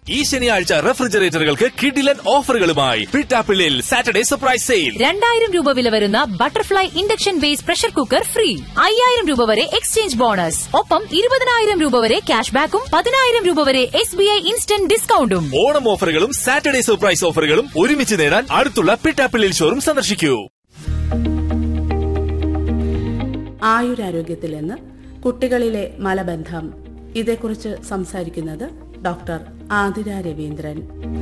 ഈ ശനിയാഴ്ച റെഫ്രിജറേറ്ററുകൾക്ക് കിഡിലൻ ഓഫറുകളുമായി പിട്ടാപ്പിള്ളിൽ സാറ്റർഡേ സർപ്രൈസ് സെയിൽ രണ്ടായിരം രൂപ വില വരുന്ന butterfly induction base pressure cooker free അയ്യായിരം രൂപ വരെ എക്സ്ചേഞ്ച് ബോണസ് ഒപ്പം ഇരുപതിനായിരം രൂപ വരെ ക്യാഷ് ബാക്കും പതിനായിരം രൂപ വരെ എസ് ബി ഐ ഇൻസ്റ്റന്റ് ഡിസ്കൗണ്ടും ഓണം ഓഫറുകളും സാറ്റർഡേ സർപ്രൈസ് ഓഫറുകളും ഒരുമിച്ച് നേടാൻ അടുത്തുള്ള പിട്ടാപ്പിള്ളിൽ ഷോറും സന്ദർശിക്കൂ ആയുരാരോഗ്യത്തിൽ നിന്ന് കുട്ടികളിലെ മലബന്ധം ഇതേക്കുറിച്ച് സംസാരിക്കുന്നത് ഡോക്ടർ ആതിര രവീന്ദ്രൻ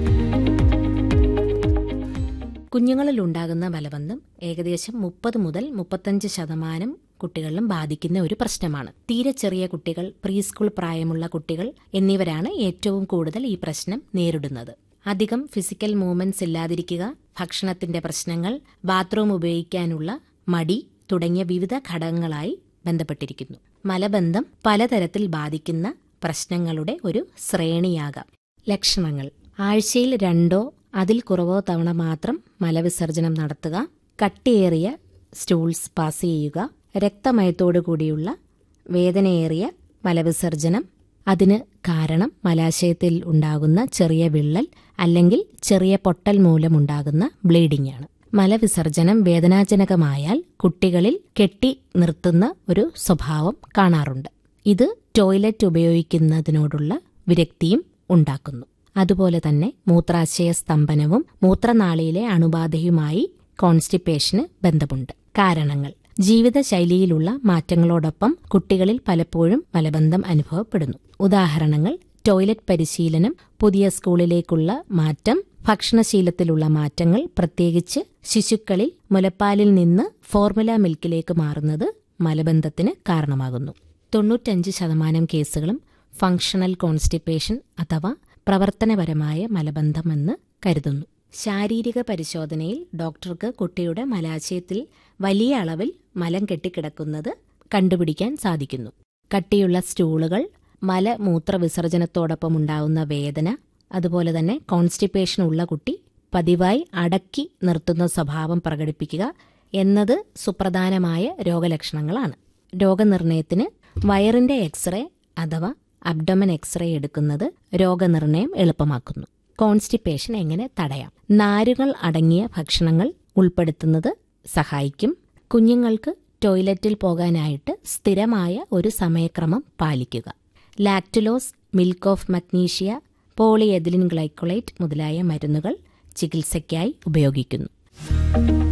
കുഞ്ഞുങ്ങളിൽ ഉണ്ടാകുന്ന മലബന്ധം ഏകദേശം മുപ്പത് മുതൽ മുപ്പത്തഞ്ച് ശതമാനം കുട്ടികളിലും ബാധിക്കുന്ന ഒരു പ്രശ്നമാണ് തീരെ ചെറിയ കുട്ടികൾ പ്രീ സ്കൂൾ പ്രായമുള്ള കുട്ടികൾ എന്നിവരാണ് ഏറ്റവും കൂടുതൽ ഈ പ്രശ്നം നേരിടുന്നത് അധികം ഫിസിക്കൽ മൂവ്മെന്റ്സ് ഇല്ലാതിരിക്കുക ഭക്ഷണത്തിന്റെ പ്രശ്നങ്ങൾ ബാത്റൂം ഉപയോഗിക്കാനുള്ള മടി തുടങ്ങിയ വിവിധ ഘടകങ്ങളായി ബന്ധപ്പെട്ടിരിക്കുന്നു മലബന്ധം പലതരത്തിൽ ബാധിക്കുന്ന പ്രശ്നങ്ങളുടെ ഒരു ശ്രേണിയാകാം ലക്ഷണങ്ങൾ ആഴ്ചയിൽ രണ്ടോ അതിൽ കുറവോ തവണ മാത്രം മലവിസർജനം നടത്തുക കട്ടിയേറിയ സ്റ്റൂൾസ് പാസ് ചെയ്യുക രക്തമയത്തോടു കൂടിയുള്ള വേദനയേറിയ മലവിസർജനം അതിന് കാരണം മലാശയത്തിൽ ഉണ്ടാകുന്ന ചെറിയ വിള്ളൽ അല്ലെങ്കിൽ ചെറിയ പൊട്ടൽ മൂലമുണ്ടാകുന്ന ബ്ലീഡിംഗ് ആണ് മലവിസർജനം വേദനാജനകമായാൽ കുട്ടികളിൽ കെട്ടി നിർത്തുന്ന ഒരു സ്വഭാവം കാണാറുണ്ട് ഇത് ടോയ്ലറ്റ് ഉപയോഗിക്കുന്നതിനോടുള്ള വിരക്തിയും ഉണ്ടാക്കുന്നു അതുപോലെ തന്നെ മൂത്രാശയ സ്തംഭനവും മൂത്രനാളിയിലെ അണുബാധയുമായി കോൺസ്റ്റിപ്പേഷന് ബന്ധമുണ്ട് കാരണങ്ങൾ ജീവിതശൈലിയിലുള്ള മാറ്റങ്ങളോടൊപ്പം കുട്ടികളിൽ പലപ്പോഴും മലബന്ധം അനുഭവപ്പെടുന്നു ഉദാഹരണങ്ങൾ ടോയ്ലറ്റ് പരിശീലനം പുതിയ സ്കൂളിലേക്കുള്ള മാറ്റം ഭക്ഷണശീലത്തിലുള്ള മാറ്റങ്ങൾ പ്രത്യേകിച്ച് ശിശുക്കളിൽ മുലപ്പാലിൽ നിന്ന് ഫോർമുല മിൽക്കിലേക്ക് മാറുന്നത് മലബന്ധത്തിന് കാരണമാകുന്നു തൊണ്ണൂറ്റഞ്ച് ശതമാനം കേസുകളും ഫങ്ഷണൽ കോൺസ്റ്റിപ്പേഷൻ അഥവാ പ്രവർത്തനപരമായ മലബന്ധമെന്ന് കരുതുന്നു ശാരീരിക പരിശോധനയിൽ ഡോക്ടർക്ക് കുട്ടിയുടെ മലാശയത്തിൽ വലിയ അളവിൽ മലം കെട്ടിക്കിടക്കുന്നത് കണ്ടുപിടിക്കാൻ സാധിക്കുന്നു കട്ടിയുള്ള സ്റ്റൂളുകൾ മലമൂത്ര വിസർജനത്തോടൊപ്പം ഉണ്ടാവുന്ന വേദന അതുപോലെ തന്നെ കോൺസ്റ്റിപ്പേഷൻ ഉള്ള കുട്ടി പതിവായി അടക്കി നിർത്തുന്ന സ്വഭാവം പ്രകടിപ്പിക്കുക എന്നത് സുപ്രധാനമായ രോഗലക്ഷണങ്ങളാണ് രോഗനിർണയത്തിന് വയറിന്റെ എക്സ്റേ അഥവാ അബ്ഡമൻ എക്സ്റേ എടുക്കുന്നത് രോഗനിർണയം എളുപ്പമാക്കുന്നു കോൺസ്റ്റിപ്പേഷൻ എങ്ങനെ തടയാം നാരുകൾ അടങ്ങിയ ഭക്ഷണങ്ങൾ ഉൾപ്പെടുത്തുന്നത് സഹായിക്കും കുഞ്ഞുങ്ങൾക്ക് ടോയ്ലറ്റിൽ പോകാനായിട്ട് സ്ഥിരമായ ഒരു സമയക്രമം പാലിക്കുക lactulose milk of magnesia polyethylene glycolate മുതലായ മരുന്നുകൾ ചികിത്സയ്ക്കായി ഉപയോഗിക്കുന്നു